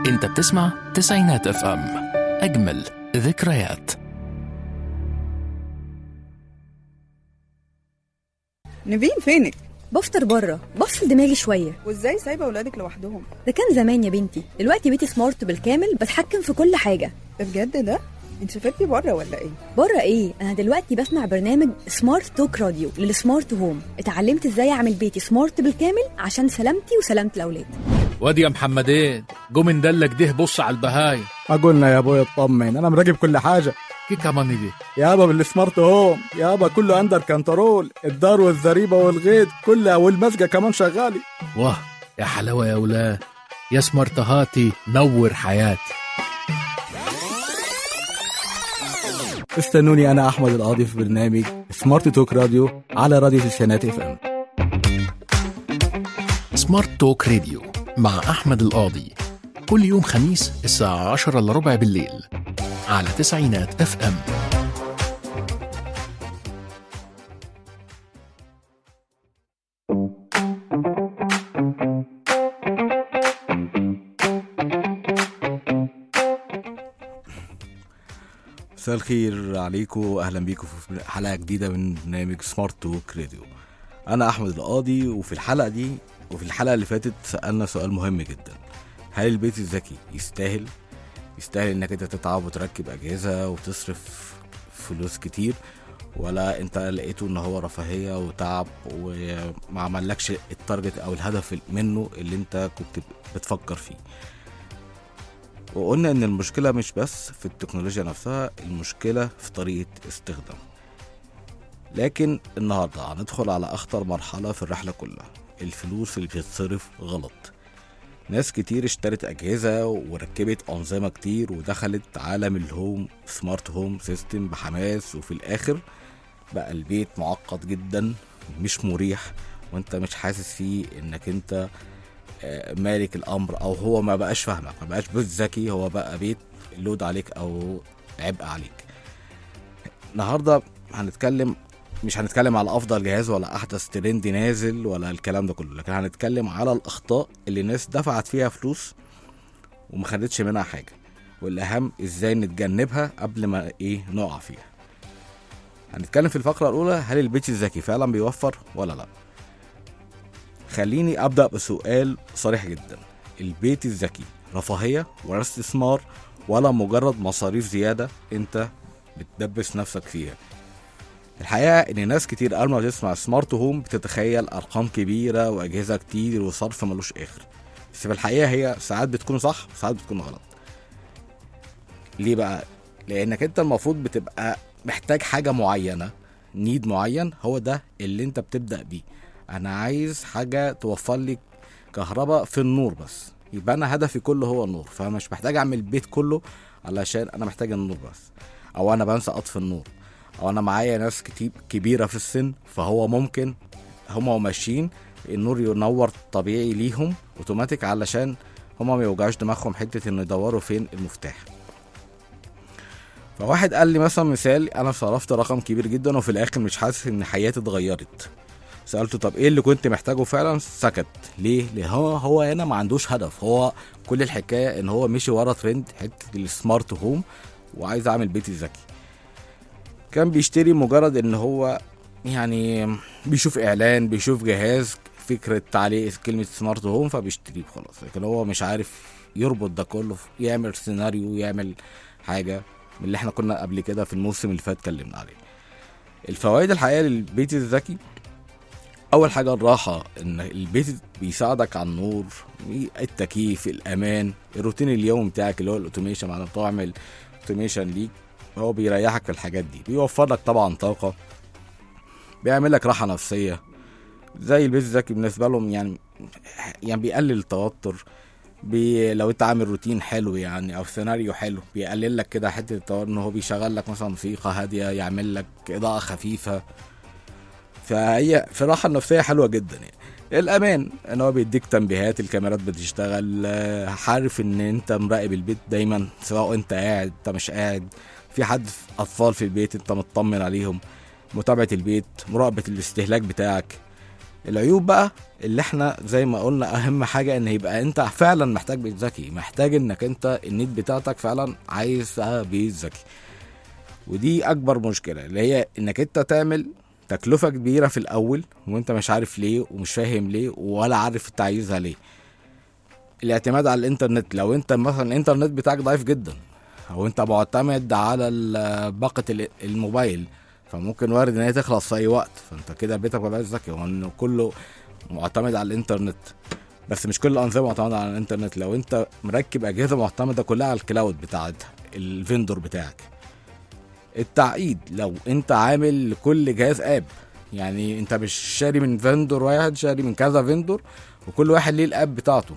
انت بتسمع تسعينات اف ام اجمل ذكريات نيفين فينك بفطر بره بفصل دماغي شويه وازاي سايبه اولادك لوحدهم ده كان زمان يا بنتي دلوقتي بيتي سمارت بالكامل بتحكم في كل حاجه ده بجد ده انت سافرتي بره ولا ايه بره ايه انا دلوقتي بسمع برنامج سمارت توك راديو للسمارت هوم اتعلمت ازاي اعمل بيتي سمارت بالكامل عشان سلامتي وسلامه الاولاد وادي يا محمدين قوم ندلك ده بص على البهاي ما قلنا يا ابوي اطمن انا مراقب كل حاجه كي كمان دي يابا بالسمارت هوم يابا كله اندر كنترول الدار والزريبه والغيط كلها والمسجه كمان شغالي واه يا حلاوه يا ولاد يا سمرتهاتي نور حياتي استنوني انا احمد القاضي في برنامج سمارت توك راديو على راديو تسعينات اف ام سمارت توك راديو مع احمد القاضي كل يوم خميس الساعة 10 الا ربع بالليل على تسعينات اف ام مساء الخير عليكم واهلا بيكم في حلقه جديده من برنامج سمارت توك راديو انا احمد القاضي وفي الحلقه دي وفي الحلقه اللي فاتت سالنا سؤال مهم جدا هل البيت الذكي يستاهل يستاهل انك انت تتعب وتركب اجهزه وتصرف فلوس كتير ولا انت لقيته ان هو رفاهيه وتعب وما عملكش التارجت او الهدف منه اللي انت كنت بتفكر فيه وقلنا ان المشكله مش بس في التكنولوجيا نفسها المشكله في طريقه استخدام لكن النهارده هندخل على اخطر مرحله في الرحله كلها الفلوس اللي بتتصرف غلط ناس كتير اشترت اجهزه وركبت انظمه كتير ودخلت عالم الهوم سمارت هوم سيستم بحماس وفي الاخر بقى البيت معقد جدا مش مريح وانت مش حاسس فيه انك انت آه، مالك الامر او هو ما بقاش فاهمك ما بقاش بيت ذكي هو بقى بيت لود عليك او عبء عليك النهارده هنتكلم مش هنتكلم على افضل جهاز ولا احدث ترند نازل ولا الكلام ده كله لكن هنتكلم على الاخطاء اللي الناس دفعت فيها فلوس وما خدتش منها حاجه والاهم ازاي نتجنبها قبل ما ايه نقع فيها هنتكلم في الفقره الاولى هل البيت الذكي فعلا بيوفر ولا لا خليني ابدا بسؤال صريح جدا البيت الذكي رفاهيه ولا استثمار ولا مجرد مصاريف زياده انت بتدبس نفسك فيها الحقيقه ان ناس كتير اول ما بتسمع سمارت هوم بتتخيل ارقام كبيره واجهزه كتير وصرف ملوش اخر بس في الحقيقه هي ساعات بتكون صح وساعات بتكون غلط ليه بقى لانك انت المفروض بتبقى محتاج حاجه معينه نيد معين هو ده اللي انت بتبدا بيه انا عايز حاجه توفر لي كهرباء في النور بس يبقى انا هدفي كله هو النور فمش محتاج اعمل البيت كله علشان انا محتاج النور بس او انا بنسى اطفي النور او انا معايا ناس كتير كبيره في السن فهو ممكن هما ماشيين النور ينور طبيعي ليهم اوتوماتيك علشان هما ما يوجعوش دماغهم حته انه يدوروا فين المفتاح فواحد قال لي مثلا مثال انا صرفت رقم كبير جدا وفي الاخر مش حاسس ان حياتي اتغيرت سالته طب ايه اللي كنت محتاجه فعلا سكت ليه ليه هو هو هنا ما عندوش هدف هو كل الحكايه ان هو مشي ورا ترند حته السمارت هوم وعايز اعمل بيتي ذكي كان بيشتري مجرد ان هو يعني بيشوف اعلان بيشوف جهاز فكره عليه كلمه سمارت هوم فبيشتريه خلاص لكن هو مش عارف يربط ده كله يعمل سيناريو يعمل حاجه من اللي احنا كنا قبل كده في الموسم اللي فات اتكلمنا عليه الفوائد الحقيقيه للبيت الذكي اول حاجه الراحه ان البيت بيساعدك على النور التكييف الامان الروتين اليومي بتاعك اللي هو الاوتوميشن معناه تعمل اوتوميشن ليك هو بيريحك في الحاجات دي بيوفر لك طبعا طاقه بيعمل لك راحه نفسيه زي البيت الذكي بالنسبه لهم يعني يعني بيقلل التوتر بي لو انت عامل روتين حلو يعني او سيناريو حلو بيقلل لك كده حته التوتر ان هو بيشغل لك مثلا موسيقى هاديه يعمل لك اضاءه خفيفه فهي في الراحه النفسيه حلوه جدا يعني الامان ان هو بيديك تنبيهات الكاميرات بتشتغل آه، عارف ان انت مراقب البيت دايما سواء انت قاعد انت مش قاعد في حد اطفال في البيت انت مطمن عليهم متابعه البيت مراقبه الاستهلاك بتاعك العيوب بقى اللي احنا زي ما قلنا اهم حاجه ان يبقى انت فعلا محتاج بيت ذكي محتاج انك انت النت بتاعتك فعلا عايزها بيت ذكي ودي اكبر مشكله اللي هي انك انت تعمل تكلفه كبيره في الاول وانت مش عارف ليه ومش فاهم ليه ولا عارف انت عايزها ليه الاعتماد على الانترنت لو انت مثلا الانترنت بتاعك ضعيف جدا او انت معتمد على ال- باقه ال- الموبايل فممكن وارد ان هي تخلص في اي وقت فانت كده بيتك مبقاش ذكي هو انه كله معتمد على الانترنت بس مش كل الانظمه معتمده على الانترنت لو انت مركب اجهزه معتمده كلها على الكلاود بتاعتها الفندور بتاعك التعقيد لو انت عامل لكل جهاز اب يعني انت مش شاري من فندور واحد شاري من كذا فندور وكل واحد ليه الاب بتاعته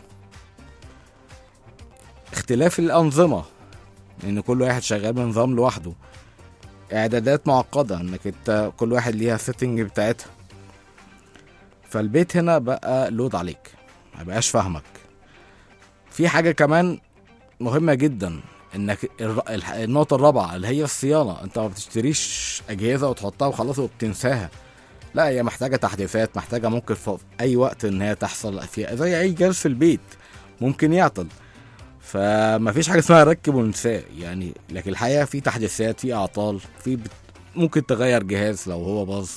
اختلاف الانظمه ان كل واحد شغال بنظام لوحده اعدادات معقده انك انت كل واحد ليها سيتنج بتاعتها فالبيت هنا بقى لود عليك ما بقاش فاهمك في حاجه كمان مهمه جدا انك الر- الح- النقطه الرابعه اللي هي الصيانه انت ما بتشتريش اجهزه وتحطها وخلاص وبتنساها لا هي محتاجه تحديثات محتاجه ممكن في اي وقت ان هي تحصل فيها زي اي جهاز في البيت ممكن يعطل فما فيش حاجه اسمها ركب ونساه يعني لكن الحقيقه في تحديثات في اعطال في بت... ممكن تغير جهاز لو هو باظ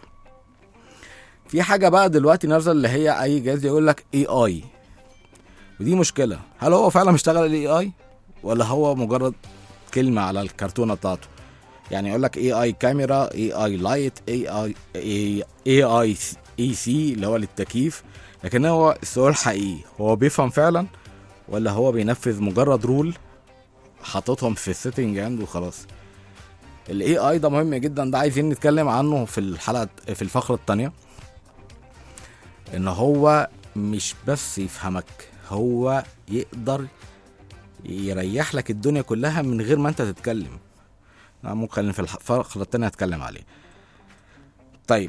في حاجه بقى دلوقتي نازله اللي هي اي جهاز يقول لك اي اي ودي مشكله هل هو فعلا مشتغل الاي اي ولا هو مجرد كلمه على الكرتونه بتاعته يعني يقول لك اي اي كاميرا اي اي لايت اي اي اي اي اي سي اللي هو للتكييف لكن هو السؤال الحقيقي هو بيفهم فعلا ولا هو بينفذ مجرد رول حاططهم في السيتنج اند وخلاص الاي اي ده مهم جدا ده عايزين نتكلم عنه في الحلقه في الفقره الثانيه ان هو مش بس يفهمك هو يقدر يريح لك الدنيا كلها من غير ما انت تتكلم أنا ممكن في الح- الفقره الثانيه اتكلم عليه طيب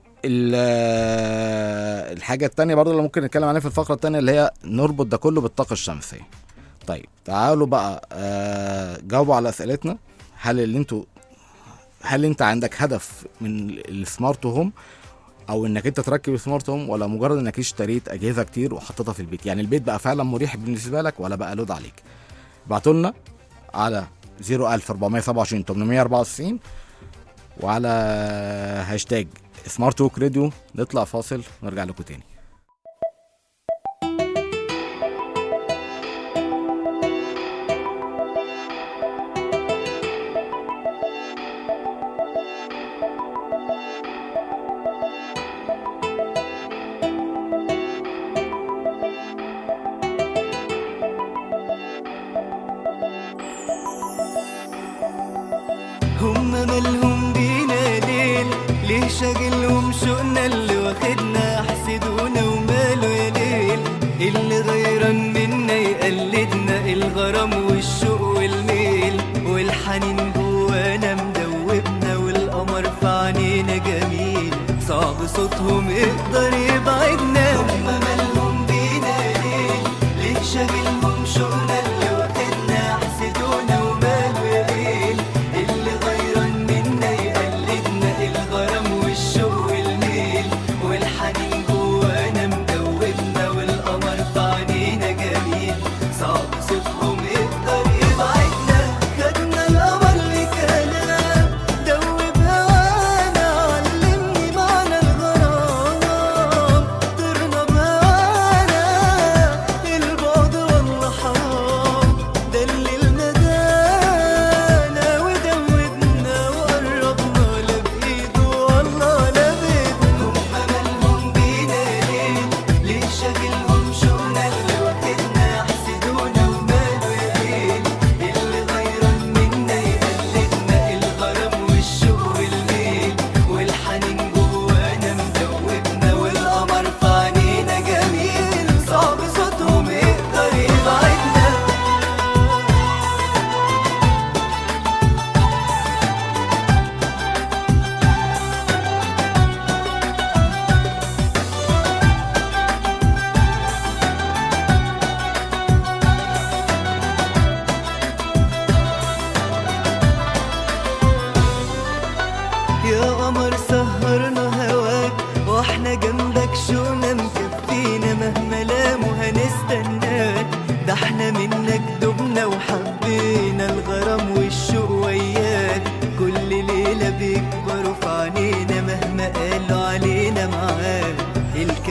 ال- الحاجه التانية برضه اللي ممكن نتكلم عليها في الفقره التانية اللي هي نربط ده كله بالطاقه الشمسيه طيب تعالوا بقى آه، جاوبوا على اسئلتنا هل اللي انتوا هل انت عندك هدف من السمارت هوم او انك انت تركب سمارت هوم ولا مجرد انك اشتريت اجهزه كتير وحطيتها في البيت يعني البيت بقى فعلا مريح بالنسبه لك ولا بقى لود عليك ابعتوا لنا على 01427 894 وعلى هاشتاج سمارت توك راديو نطلع فاصل ونرجع لكم تاني هم مالهم بينا ليل ليه شاغلهم شوقنا اللي واخدنا حسدونا وماله يا ليل اللي غيران منا يقلدنا الغرام والشوق والميل والحنين جوانا مدوبنا والقمر في عينينا جميل صعب صوتهم يقدر يبعدنا هم مالهم بينا ليل ليه شاغلهم شوقنا اللي واخدنا حسدونا وماله يا ليل اللي غيران منا يقلدنا الغرام والشوق والميل والحنين جوانا مدوبنا والقمر في عينينا جميل صعب صوتهم يقدر يبعدنا خدنا القمر لكلام دوب هوانا علمني معنى الغرام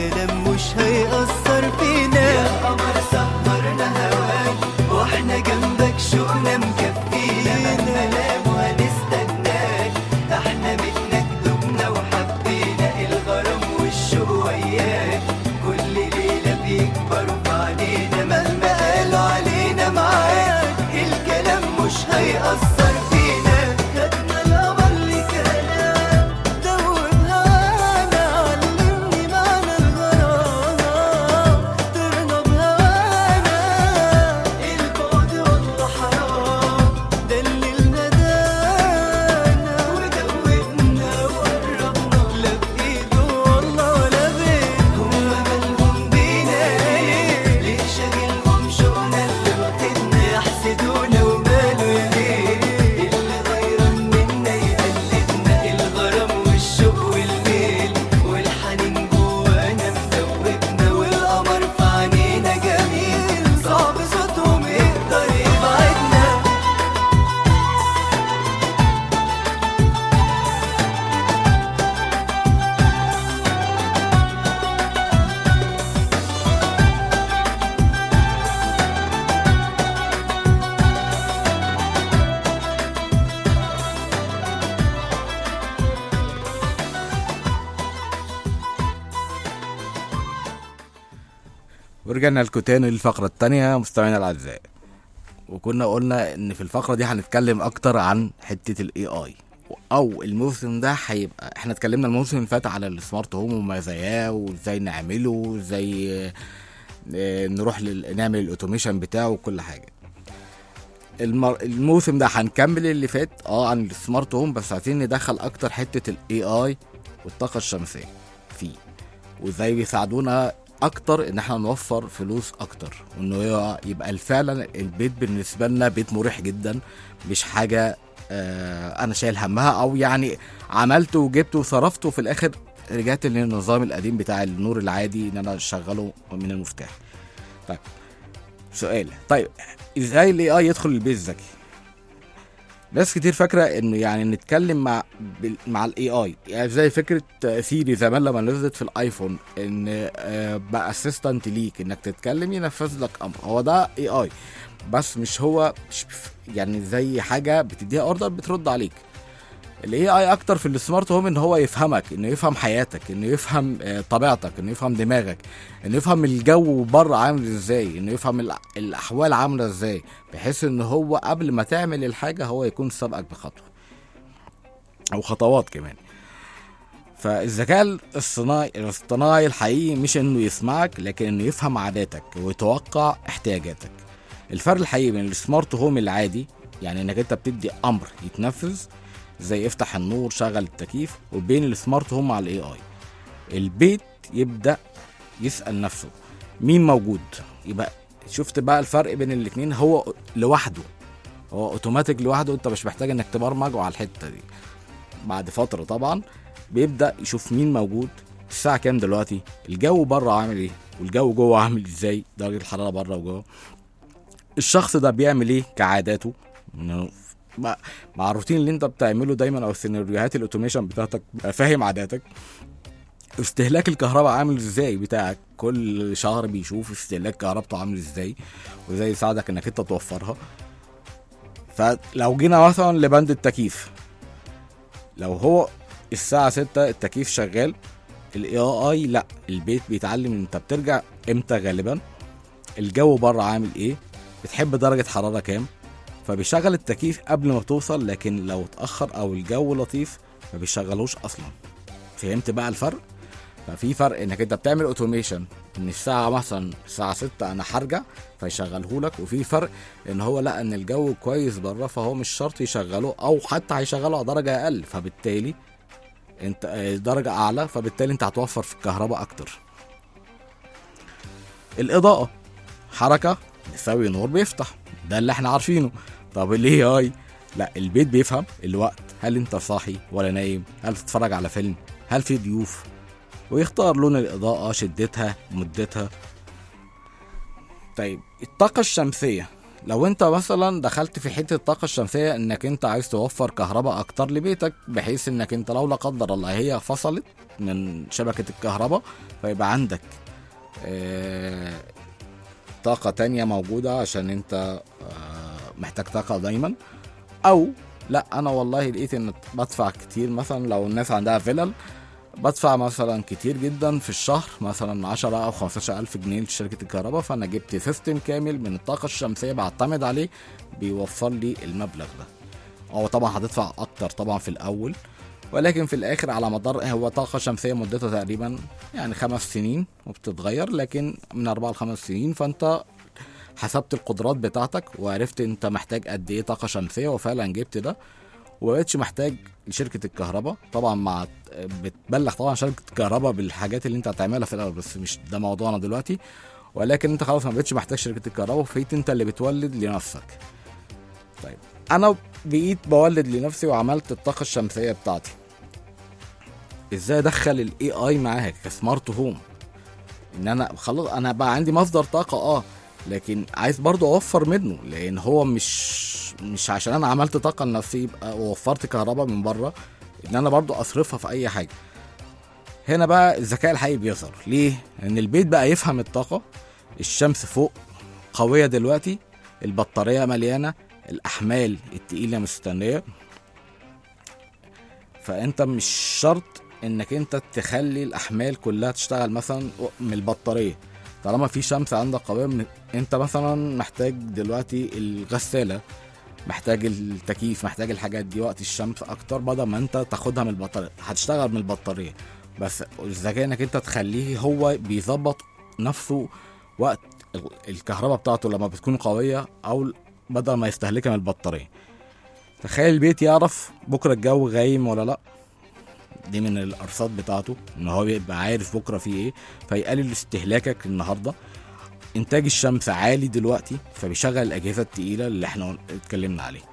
الكلام مش هيأثر فينا يا قمر سهرنا هواك واحنا جنبك شوقنا مكفينا مهما نام وهنستناك احنا منك دمنا وحبينا الغرام والشوق وياك كل ليلة بيكبروا في علينا مهما قالوا علينا معاك الكلام مش هيأثر فينا خدنا القمر لكلام دوب هوانا علمني معنى الغرام طرنا بهوانا البعد والله حرام دللنا دانا ودوبنا وقربنا لا بإيده والله ولا بيده هما مالهم بينا ليه ليه شاغلهم شوقنا اللي واخدنا يحسدونا وماله يا ليه اللي غيران منا يقلدنا الغرام والشوق والميل والحنين جوانا مدوبنا والقمر في عينينا جميل صعب صوتهم يقدر يبعدنا ورجعنا لكم تاني للفقرة التانية مستمعينا الأعزاء وكنا قلنا إن في الفقرة دي هنتكلم أكتر عن حتة ال AI أو الموسم ده هيبقى إحنا اتكلمنا الموسم اللي فات على السمارت هوم ومزاياه وإزاي نعمله وإزاي آه، نروح لل... نعمل الأوتوميشن بتاعه وكل حاجة المر... الموسم ده هنكمل اللي فات اه عن السمارت هوم بس عايزين ندخل أكتر حتة ال AI والطاقة الشمسية فيه وازاي بيساعدونا اكتر ان احنا نوفر فلوس اكتر وانه هو يبقى فعلا البيت بالنسبه لنا بيت مريح جدا مش حاجه آه انا شايل همها او يعني عملته وجبته وصرفته وفي الاخر رجعت للنظام القديم بتاع النور العادي ان انا اشغله من المفتاح طيب سؤال طيب ازاي الاي اي يدخل البيت الذكي ناس كتير فاكره انه يعني نتكلم مع بال- مع الاي اي يعني زي فكره سيري زمان لما نزلت في الايفون ان آه، بقى اسيستنت ليك انك تتكلم ينفذ لك امر هو ده اي اي بس مش هو مش يعني زي حاجه بتديها اوردر بترد عليك الاي اي اكتر في السمارت هوم ان هو يفهمك انه يفهم حياتك انه يفهم آه، طبيعتك انه يفهم دماغك انه يفهم الجو بره عامل ازاي انه يفهم الأ- الاحوال عامله ازاي بحيث ان هو قبل ما تعمل الحاجه هو يكون سابقك بخطوه او خطوات كمان فالذكاء الصناعي الاصطناعي الحقيقي مش انه يسمعك لكن انه يفهم عاداتك ويتوقع احتياجاتك الفرق الحقيقي بين السمارت هوم العادي يعني انك انت بتدي امر يتنفذ زي افتح النور شغل التكييف وبين السمارت هوم على الاي اي البيت يبدا يسال نفسه مين موجود يبقى شفت بقى الفرق بين الاتنين هو لوحده هو اوتوماتيك لوحده انت مش محتاج انك تبرمجه على الحته دي بعد فتره طبعا بيبدا يشوف مين موجود الساعه كام دلوقتي الجو بره عامل ايه والجو جوه عامل ازاي درجه الحراره بره وجوه الشخص ده بيعمل ايه كعاداته إنه مع- مع الروتين اللي انت بتعمله دايما او السيناريوهات الاوتوميشن بتاعتك بقى فاهم عاداتك استهلاك الكهرباء عامل ازاي بتاعك كل شهر بيشوف استهلاك كهربته عامل ازاي وازاي يساعدك انك انت توفرها فلو جينا مثلا لبند التكييف لو هو الساعة ستة التكييف شغال الاي اي لا البيت بيتعلم انت بترجع امتى غالبا الجو بره عامل ايه بتحب درجة حرارة كام فبيشغل التكييف قبل ما بتوصل لكن لو اتأخر او الجو لطيف ما بيشغلوش اصلا فهمت بقى الفرق ففي فرق انك انت بتعمل اوتوميشن ان الساعة مثلا الساعة 6 انا هرجع فيشغله لك وفي فرق ان هو لا ان الجو كويس بره فهو مش شرط يشغله او حتى هيشغله على درجة اقل فبالتالي انت آه، درجة اعلى فبالتالي انت هتوفر في الكهرباء اكتر الاضاءة حركة يساوي نور بيفتح ده اللي احنا عارفينه طب الاي اي لا البيت بيفهم الوقت هل انت صاحي ولا نايم هل تتفرج على فيلم هل في ضيوف ويختار لون الإضاءة شدتها مدتها طيب الطاقة الشمسية لو انت مثلا دخلت في حته الطاقه الشمسيه انك انت عايز توفر كهرباء اكتر لبيتك بحيث انك انت لو لا قدر الله هي فصلت من شبكه الكهرباء فيبقى عندك آه، طاقه تانية موجوده عشان انت آه، محتاج طاقه دايما او لا انا والله لقيت ان بدفع كتير مثلا لو الناس عندها فيلل بدفع مثلا كتير جدا في الشهر مثلا 10 او 15 الف جنيه لشركه الكهرباء فانا جبت سيستم كامل من الطاقه الشمسيه بعتمد عليه بيوفر لي المبلغ ده هو طبعا هتدفع اكتر طبعا في الاول ولكن في الاخر على مدار هو طاقه شمسيه مدتها تقريبا يعني خمس سنين وبتتغير لكن من اربعه لخمس سنين فانت حسبت القدرات بتاعتك وعرفت انت محتاج قد ايه طاقه شمسيه وفعلا جبت ده ومبقتش محتاج لشركه الكهرباء طبعا مع بتبلغ طبعا شركه الكهرباء بالحاجات اللي انت هتعملها في الاول بس مش ده موضوعنا دلوقتي ولكن انت خلاص ما بقتش محتاج شركه الكهرباء وبقيت انت اللي بتولد لنفسك طيب انا بقيت بولد لنفسي وعملت الطاقه الشمسيه بتاعتي ازاي ادخل الاي اي معاها كسمارت هوم ان انا خلاص انا بقى عندي مصدر طاقه اه لكن عايز برضو اوفر منه لان هو مش مش عشان انا عملت طاقه لنفسي يبقى ووفرت كهرباء من بره ان انا برضو اصرفها في اي حاجه هنا بقى الذكاء الحقيقي بيظهر ليه ان البيت بقى يفهم الطاقه الشمس فوق قويه دلوقتي البطاريه مليانه الاحمال التقيله مستنيه فانت مش شرط انك انت تخلي الاحمال كلها تشتغل مثلا من البطاريه طالما في شمس عندك قويه من- انت مثلا محتاج دلوقتي الغساله محتاج التكييف محتاج الحاجات دي وقت الشمس اكتر بدل ما انت تاخدها من البطاريه هتشتغل من البطاريه بس الذكاء انك انت تخليه هو بيظبط نفسه وقت ال- الكهرباء بتاعته لما بتكون قويه او بدل ما يستهلكها من البطاريه تخيل البيت يعرف بكره الجو غايم ولا لا دي من الارصاد بتاعته ان هو يبقى عارف بكره في ايه فيقلل استهلاكك النهارده انتاج الشمس عالي دلوقتي فبيشغل الاجهزه التقيله اللي احنا اتكلمنا عليها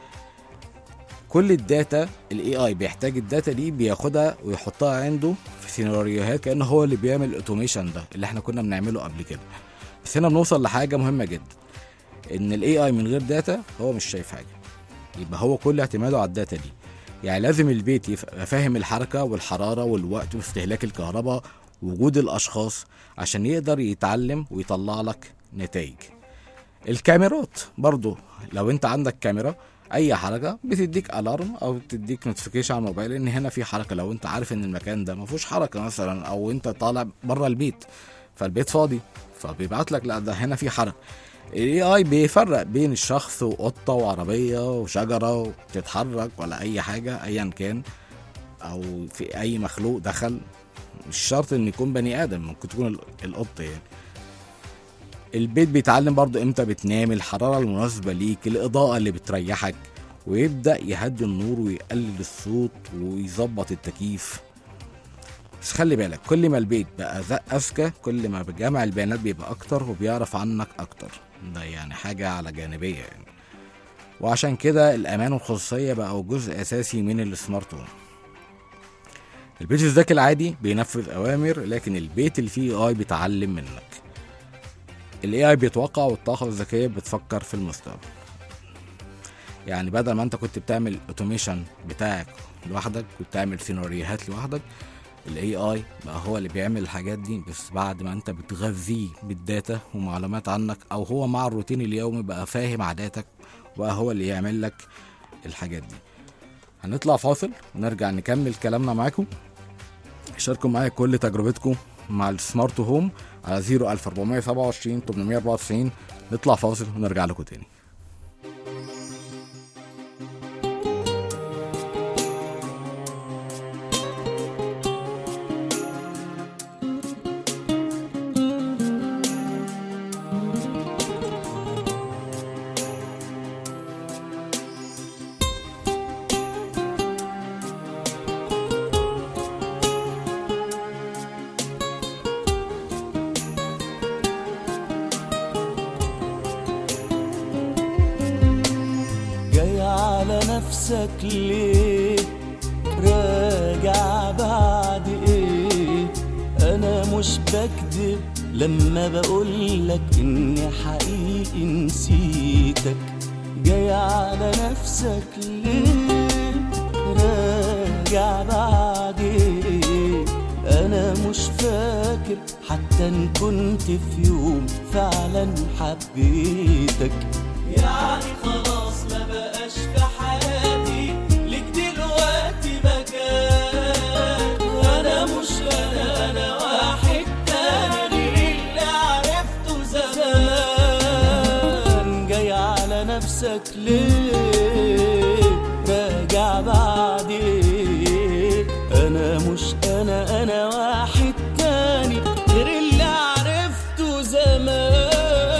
كل الداتا الاي اي بيحتاج الداتا دي بياخدها ويحطها عنده في سيناريوهات كانه هو اللي بيعمل الاوتوميشن ده اللي احنا كنا بنعمله قبل كده بس هنا بنوصل لحاجه مهمه جدا ان الاي اي من غير داتا هو مش شايف حاجه يبقى هو كل اعتماده على الداتا دي يعني لازم البيت يبقى فاهم الحركه والحراره والوقت واستهلاك الكهرباء وجود الاشخاص عشان يقدر يتعلم ويطلع لك نتائج الكاميرات برضو لو انت عندك كاميرا اي حركه بتديك الارم او بتديك نوتيفيكيشن على الموبايل ان هنا في حركه لو انت عارف ان المكان ده ما فيهوش حركه مثلا او انت طالع بره البيت فالبيت فاضي فبيبعت لك لا ده هنا في حركه الاي اي بيفرق بين الشخص وقطه وعربيه وشجره وبتتحرك ولا اي حاجه ايا كان او في اي مخلوق دخل مش شرط ان يكون بني ادم ممكن تكون ال- القط يعني البيت بيتعلم برضو امتى بتنام الحرارة المناسبة ليك الإضاءة اللي بتريحك ويبدأ يهدي النور ويقلل الصوت ويظبط التكييف بس خلي بالك كل ما البيت بقى ذا أذكى كل ما جمع البيانات بيبقى أكتر وبيعرف عنك أكتر ده يعني حاجة على جانبية يعني وعشان كده الأمان والخصوصية بقوا جزء أساسي من السمارت هوم البيت الذكي العادي بينفذ أوامر لكن البيت اللي فيه اي بيتعلم منك الاي اي بيتوقع والطاقه الذكيه بتفكر في المستقبل يعني بدل ما انت كنت بتعمل اوتوميشن بتاعك لوحدك وبتعمل سيناريوهات لوحدك الاي اي بقى هو اللي بيعمل الحاجات دي بس بعد ما انت بتغذيه بالداتا ومعلومات عنك او هو مع الروتين اليومي بقى فاهم عاداتك وبقى هو اللي يعمل لك الحاجات دي هنطلع فاصل ونرجع نكمل كلامنا معاكم شاركوا معايا كل تجربتكم مع السمارت هوم على 01427 894 نطلع فاصل ونرجع لكم تاني جاي على نفسك ليه راجع بعد ايه انا مش بكذب لما بقولك اني حقيقي نسيتك جاي على نفسك ليه راجع بعدين انا مش فاكر حتى ان كنت في يوم فعلا حبيتك يعني خلاص ما بقاش في حياتي ليك دلوقتي مكان انا مش انا انا واحد تاني اللي عرفته زمان جاي على نفسك ليه راجع بعدين انا مش انا انا واحد تاني غير اللي عرفته زمان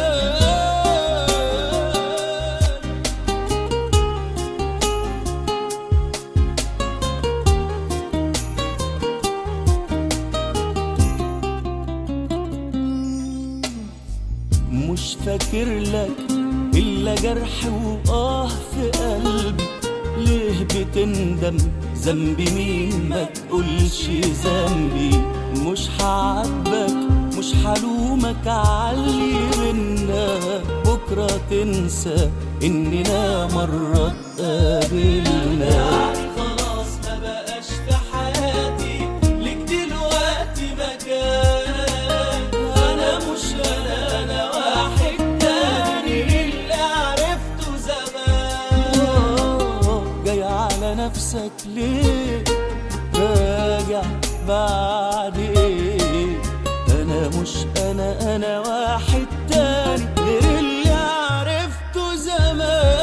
مش فاكر لك إلا جرح وآه في قلبي ليه بتندم ذنبي مين ما تقولش ذنبي مش هعاتبك مش هلومك عاللي بينا بكرة تنسى إننا مرة اتقابلنا يعني خلاص ما بقاش في حياتي ليك دلوقتي مكان أنا مش أنا أنا واحد تاني اللي عرفته زمان جاي على نفسك ليه راجع بعدين أنا مش أنا أنا واحد تاني غير اللي عرفته زمان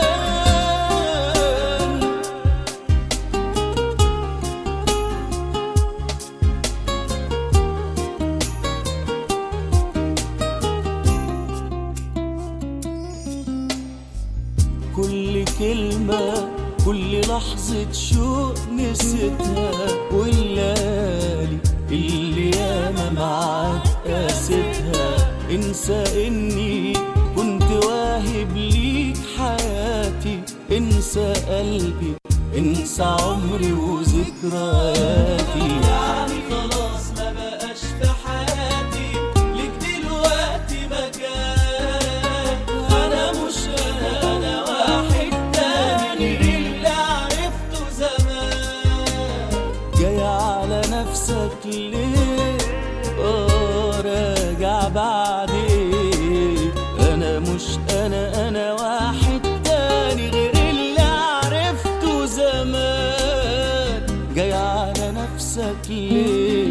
كل كلمة كل لحظة شوق نسيتها والليالي اللي ياما معاك قاستها انسى اني كنت واهب ليك حياتي انسى قلبي انسى عمري وذكرياتي يعني خلاص ما بقاش في حياتي ليك دلوقتي مكان انا مش انا انا واحد تاني اللي عرفته زمان جاي على نفسك ليه اه راجع بعدين انا مش انا انا واحد تاني غير اللي عرفته زمان جاي على نفسك ليه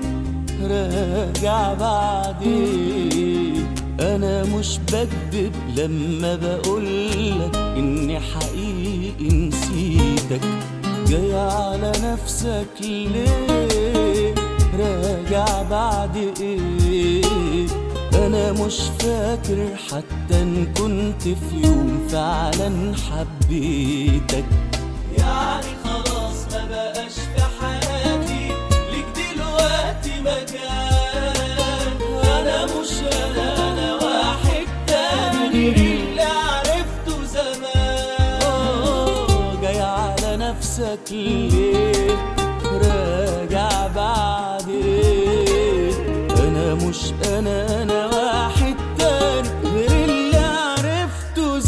راجع بعدين انا مش بكدب لما بقولك اني حقيقي نسيتك جاي على نفسك ليه راجع بعد ايه انا مش فاكر حتى ان كنت في يوم فعلا حبيتك يعني خلاص ما بقاش في حياتي ليك دلوقتي مكان انا مش انا انا واحد تاني اللي عرفته زمان آه، جاي على نفسك ليه راجع بعدين انا مش انا انا واحد تاني غير اللي عرفته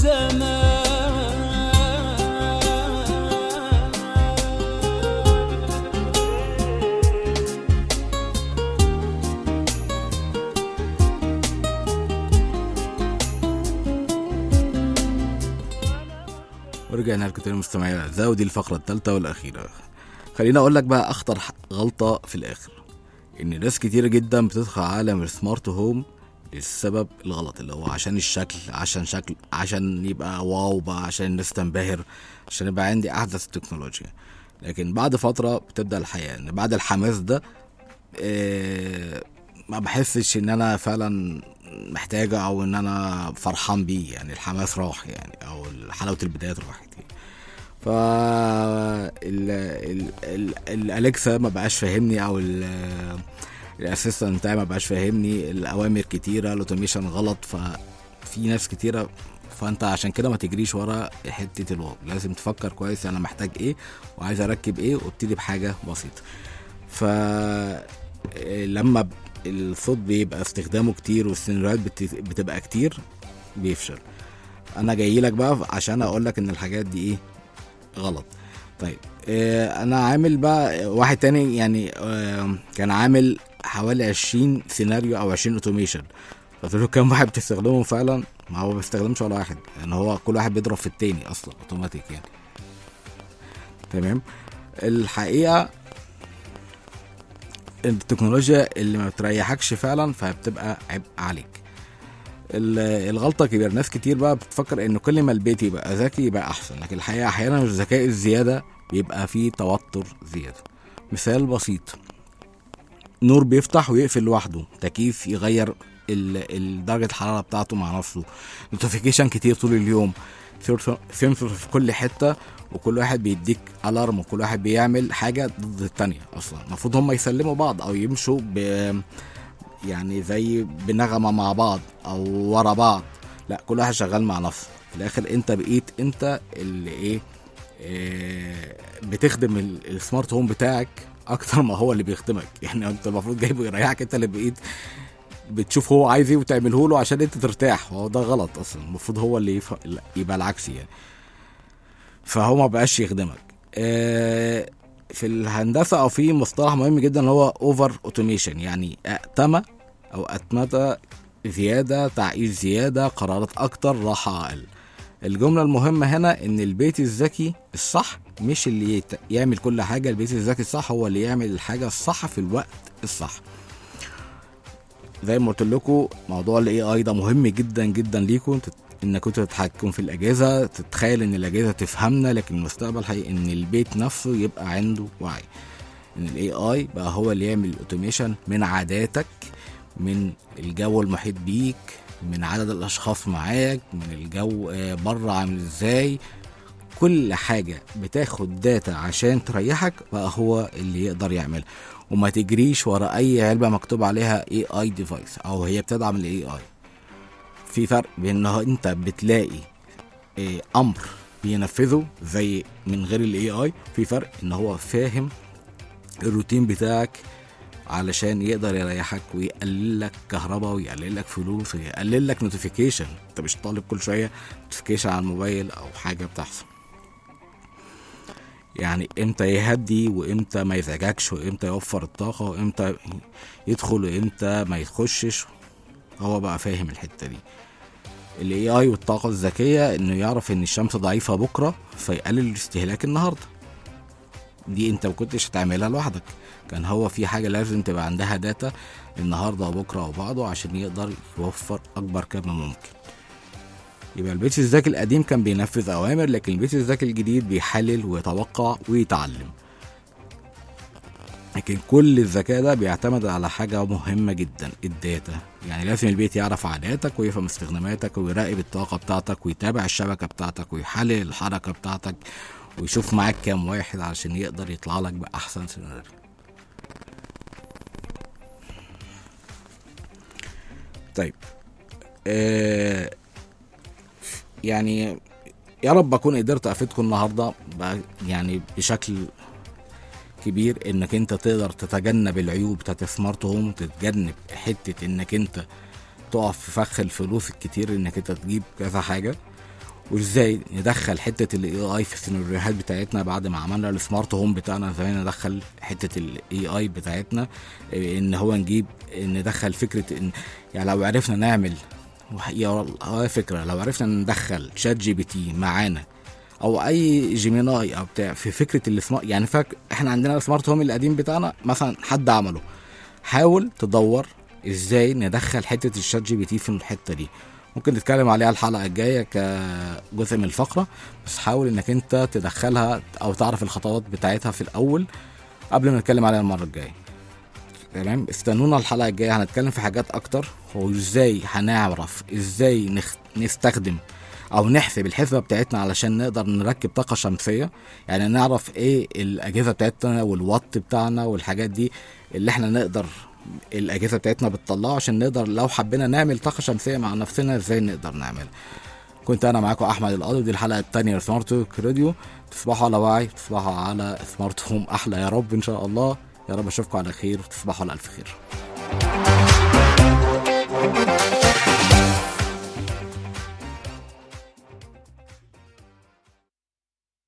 زمان ورجعنا لكم تاني مستمعين الاعزاء ودي الفقره الثالثه والاخيره خليني اقول لك بقى اخطر ح- غلطه في الاخر ان ناس كتير جدا بتدخل عالم السمارت هوم للسبب الغلط اللي هو عشان الشكل عشان شكل عشان يبقى واو بقى عشان الناس تنبهر عشان يبقى عندي احدث التكنولوجيا لكن بعد فتره بتبدا الحياه ان بعد الحماس ده آه، ما بحسش ان انا فعلا محتاجه او ان انا فرحان بيه يعني الحماس راح يعني او حلاوه البدايات راحت يعني. ف ال ال ال الاليكسا ما بقاش فاهمني او ال الاسيستنت بتاعي ما بقاش فاهمني الاوامر كتيره الاوتوميشن غلط ففي ناس كتيره فانت عشان كده ما تجريش ورا حته الواو لازم تفكر كويس انا محتاج ايه وعايز اركب ايه وابتدي بحاجه بسيطه ف لما الصوت بيبقى استخدامه كتير والسيناريوهات بت- بتبقى كتير بيفشل انا جاي لك بقى عشان اقول لك ان الحاجات دي ايه غلط طيب آه انا عامل بقى واحد تاني يعني آه كان عامل حوالي 20 سيناريو او 20 اوتوميشن قلت له كام واحد بتستخدمهم فعلا ما هو ما بيستخدمش ولا واحد يعني هو كل واحد بيضرب في التاني اصلا اوتوماتيك يعني تمام الحقيقه التكنولوجيا اللي ما بتريحكش فعلا فبتبقى عبء عليك ال- الغلطه كبيره ناس كتير بقى بتفكر ان كل ما البيت يبقى ذكي يبقى احسن لكن الحقيقه احيانا الذكاء الزياده بيبقى فيه توتر زياده مثال بسيط نور بيفتح ويقفل لوحده تكييف يغير ال- ال- درجه الحراره بتاعته مع نفسه نوتيفيكيشن كتير طول اليوم سنسور في كل حته وكل واحد بيديك الارم وكل واحد بيعمل حاجه ضد التانية اصلا المفروض هم يسلموا بعض او يمشوا ب يعني زي بنغمه مع بعض او ورا بعض لا كل واحد شغال مع نفسه في الاخر انت بقيت انت اللي ايه آه، بتخدم ال- السمارت هوم بتاعك اكتر ما هو اللي بيخدمك يعني انت المفروض جايبه يريحك انت اللي بقيت بتشوف هو عايز ايه وتعمله له عشان انت ترتاح وهو ده غلط اصلا المفروض هو اللي يف... لا، يبقى العكس يعني فهو ما بقاش يخدمك آه، في الهندسه او في مصطلح مهم جدا اللي هو اوفر اوتوميشن يعني اتمه او اتمته زياده تعقيد زياده قرارات اكتر راحه اقل الجمله المهمه هنا ان البيت الذكي الصح مش اللي يت- يعمل كل حاجه البيت الذكي الصح هو اللي يعمل الحاجه الصح في الوقت الصح زي ما قلت لكم موضوع الاي اي ده مهم جدا جدا ليكم تت- انك انتوا تتحكموا في الاجهزه تتخيل ان الاجهزه تفهمنا لكن المستقبل حقيقي ان البيت نفسه يبقى عنده وعي ان الاي اي بقى هو اللي يعمل اوتوميشن من عاداتك من الجو المحيط بيك من عدد الاشخاص معاك من الجو آه، بره عامل ازاي كل حاجه بتاخد داتا عشان تريحك بقى هو اللي يقدر يعملها وما تجريش ورا اي علبه مكتوب عليها اي اي ديفايس او هي بتدعم الاي اي في فرق بين ان هو انت بتلاقي إيه، امر بينفذه زي من غير الاي اي في فرق ان هو فاهم الروتين بتاعك علشان يقدر يريحك ويقلل لك كهرباء ويقلل لك فلوس ويقلل لك نوتيفيكيشن انت مش طالب كل شويه نوتيفيكيشن على الموبايل او حاجه بتحصل يعني امتى يهدي وامتى ما يزعجكش وامتى يوفر الطاقه وامتى يدخل وامتى ما يخشش هو بقى فاهم الحته دي الاي اي والطاقه الذكيه انه يعرف ان الشمس ضعيفه بكره فيقلل استهلاك النهارده دي انت ما كنتش هتعملها لوحدك كان هو في حاجه لازم تبقى عندها داتا النهارده وبكره وبعده عشان يقدر يوفر اكبر كم ممكن يبقى البيت الذكي القديم كان بينفذ اوامر لكن البيت الذكي الجديد بيحلل ويتوقع ويتعلم لكن كل الذكاء ده بيعتمد على حاجة مهمة جدا الداتا يعني لازم البيت يعرف عاداتك ويفهم استخداماتك ويراقب الطاقة بتاعتك ويتابع الشبكة بتاعتك ويحلل الحركة بتاعتك ويشوف معاك كام واحد علشان يقدر يطلع لك بأحسن سيناريو طيب آه يعني يا رب اكون قدرت افيدكم النهارده بقى- يعني بشكل كبير انك انت تقدر تتجنب العيوب بتاعت السمارت هوم وتتجنب حته انك انت تقف في فخ الفلوس الكتير انك انت تجيب كذا حاجه وازاي ندخل حته الاي اي في السيناريوهات بتاعتنا بعد ما عملنا السمارت هوم بتاعنا ازاي ندخل حته الاي اي بتاعتنا إيه، ان هو نجيب ندخل فكره ان يعني لو عرفنا نعمل وح- يا والله فكره لو عرفنا ندخل شات جي بي تي معانا او اي جيميناي او بتاع في فكره السمارت يعني فاك احنا عندنا السمارت هوم القديم بتاعنا مثلا حد عمله حاول تدور ازاي ندخل حته الشات جي بي تي في الحته دي ممكن نتكلم عليها الحلقه الجايه كجزء من الفقره بس حاول انك انت تدخلها او تعرف الخطوات بتاعتها في الاول قبل ما نتكلم عليها المره الجايه تمام استنونا الحلقه الجايه هنتكلم في حاجات اكتر وازاي هنعرف ازاي نخ... نستخدم او نحسب الحسبه بتاعتنا علشان نقدر نركب طاقه شمسيه يعني نعرف ايه الاجهزه بتاعتنا والوات بتاعنا والحاجات دي اللي احنا نقدر الاجهزه بتاعتنا بتطلعه عشان نقدر لو حبينا نعمل طاقه شمسيه مع نفسنا ازاي نقدر نعملها كنت انا معاكم احمد القاضي ودي الحلقه الثانيه لسمارت توك راديو تصبحوا على وعي تصبحوا على سمارت هوم احلى يا رب ان شاء الله يا رب اشوفكم على خير وتصبحوا على الف خير